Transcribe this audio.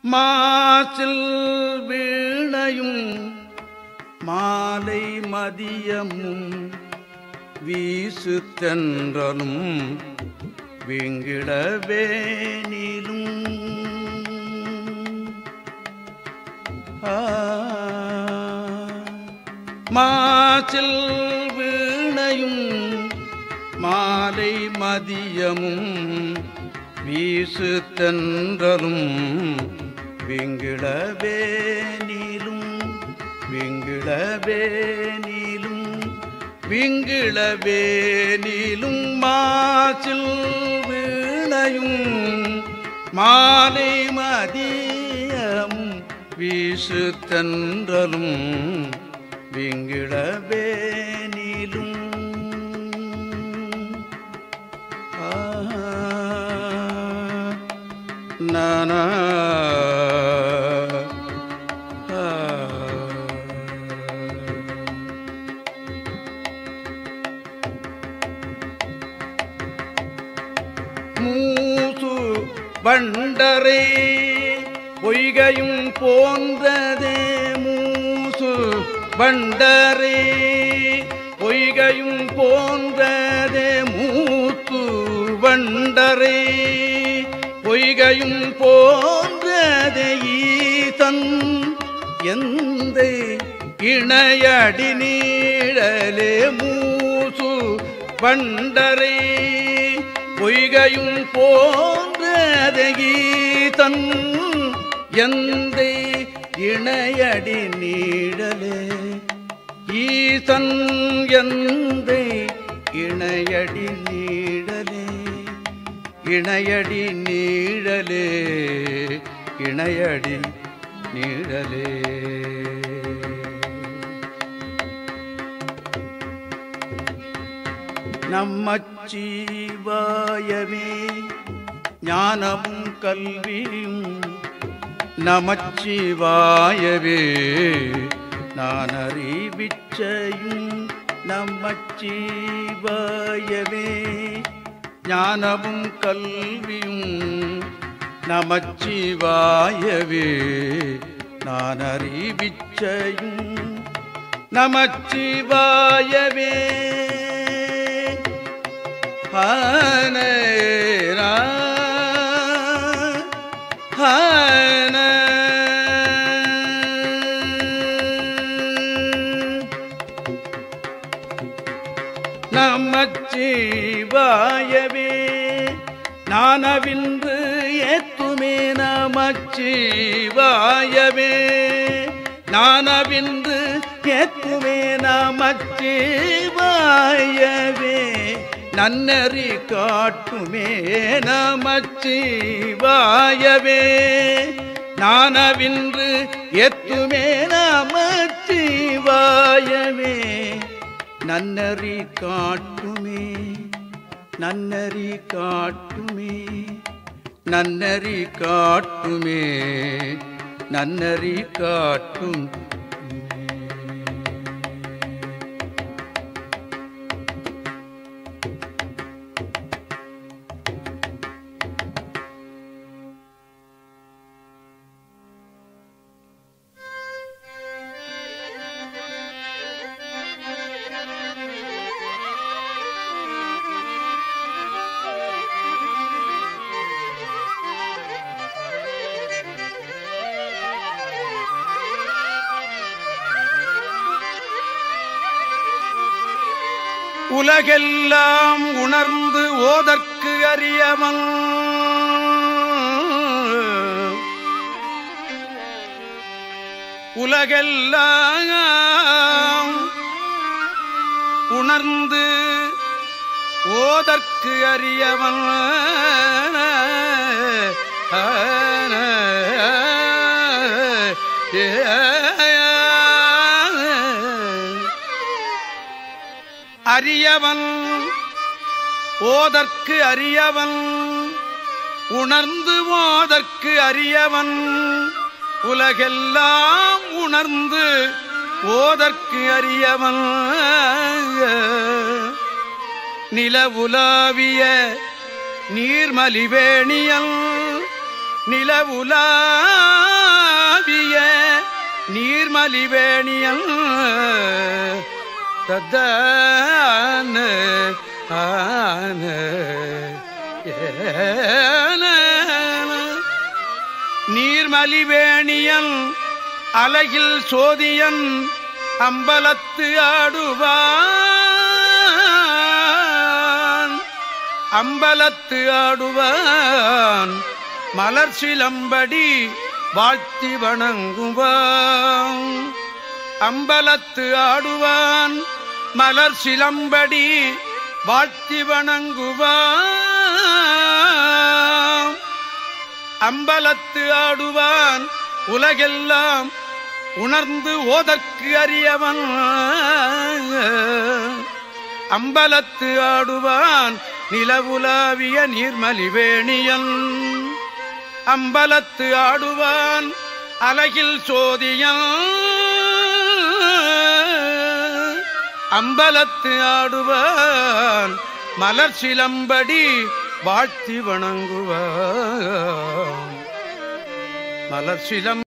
மாசில் வீணையும் மாலை மதியமும் வீசு தென்றலும் விங்கிடவே நீலும் ஆ, மாசில் வீணையும் மாலை மதியமும் வீசு தென்றலும் விங்கிடவே நீலும் விங்கிடவே நீலும் விங்கிடவே நீலும் மாசில் வீணையும் மாலை மதியமும் வீசு தென்றலும் விங்கிடவே நீலும் ஆ, நானா ஆ. மூசு வண்டரை பொய்கையும் போன்றதே மூசு வண்டரை பொய்கையும் போன்றதே மூத்து வண்டரை பொய்கையும் போன்றதே ஈசன் எந்த இணையடி நீழலே மூசு வண்டரை பொய்கையும் போன்றதே ஈசன் எந்த இணையடி நீழலே ஈசன் எந்த இணையடி நீழலே இணையடி நீழலே இணையடி நீழலே நம்மச்சீவாயவே ஞானமும் கல்வியும் நமச்சிவாயவே நான் அறிவிச்சையும் நமச்சிவாயவே ஞானமும் கல்வியும் நமச்சிவாயவே நான் அறிவிச்சையும் நமச்சிவாயவே ஹானேரா ஹான நமச்சிவாயவே நானவின்று ஏத்துமே நமச்சிவாயவே நானவின்று ஏத்துமே நமச்சிவாயவே நன்னறி காட்டுமே நமச்சிவாயவே நானவின்று எத்துமே நமச்சிவாயவே நன்னறி காட்டுமே நன்னறி காட்டுமே நன்னறி காட்டுமே நன்னறி காட்டும் உலகெல்லாம் உணர்ந்து ஓதற்கு அறியவன் உலகெல்லாம் உணர்ந்து ஓதற்கு அறியவன் அறியவன் ஓதற்கு அறியவன் உணர்ந்து ஓதற்கு அறியவன் உலகெல்லாம் உணர்ந்து ஓதற்கு அறியவன் நிலவுலாவிய நீர்மலிவேணியல் நிலவுலாவிய நீர்மலிவேணியன் தத்தான ஆன ஏன நீர்மலிவேணியன் அலகில் சோதியன் அம்பலத்து ஆடுவான் அம்பலத்து ஆடுவான் மலர் சிலம்படி வாழ்த்தி வணங்குவான் அம்பலத்து ஆடுவான் மலர் சிலம்படி வாழ்த்தி வணங்குவான் அம்பலத்து ஆடுவான் உலகெல்லாம் உணர்ந்து ஓதற்கு அறியவன் அம்பலத்து ஆடுவான் நிலவுலாவிய நீர்மலிவேணியன் அம்பலத்து ஆடுவான் அலகில் சோதியன் அம்பலத்து ஆடுவான் மலர் சிலம்படி வாழ்த்தி வணங்குவான் மலர் சிலம்